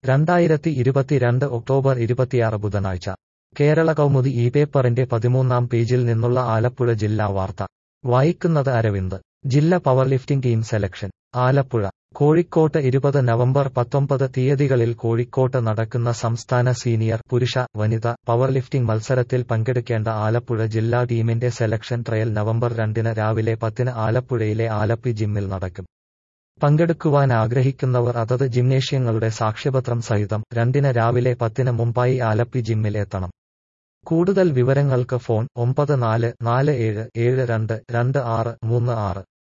രണ്ടായിരത്തി ഇരുപത്തിരണ്ട് ഒക്ടോബർ ഇരുപത്തിയാറ് ബുധനാഴ്ച കേരള കൗമുദി ഈ പേപ്പറിന്റെ പതിമൂന്നാം പേജിൽ നിന്നുള്ള ആലപ്പുഴ ജില്ലാ വാർത്ത വായിക്കുന്നത് അരവിന്ദ് ജില്ല power lifting team selection Alappuzha കോഴിക്കോട്ട് ഇരുപത് നവംബർ പത്തൊമ്പത് തീയതികളിൽ കോഴിക്കോട്ട് നടക്കുന്ന സംസ്ഥാന സീനിയർ പുരുഷ വനിത പവർ ലിഫ്റ്റിംഗ് മത്സരത്തിൽ പങ്കെടുക്കേണ്ട ആലപ്പുഴ ജില്ലാ ടീമിന്റെ സെലക്ഷൻ ട്രയൽ നവംബർ രണ്ടിന് രാവിലെ പത്തിന് ആലപ്പുഴയിലെ ആലപ്പി ജിമ്മിൽ നടക്കും പങ്കെടുക്കുവാൻ ആഗ്രഹിക്കുന്നവർ അതത് ജിംനേഷ്യങ്ങളുടെ സാക്ഷ്യപത്രം സഹിതം രണ്ടിന് രാവിലെ പത്തിന് മുമ്പായി ആലപ്പി ജിമ്മിൽ എത്തണം കൂടുതൽ വിവരങ്ങൾക്ക് ഫോൺ ഒമ്പത് നാല് നാല് ഏഴ് ഏഴ് രണ്ട് രണ്ട് ആറ് മൂന്ന് ആറ്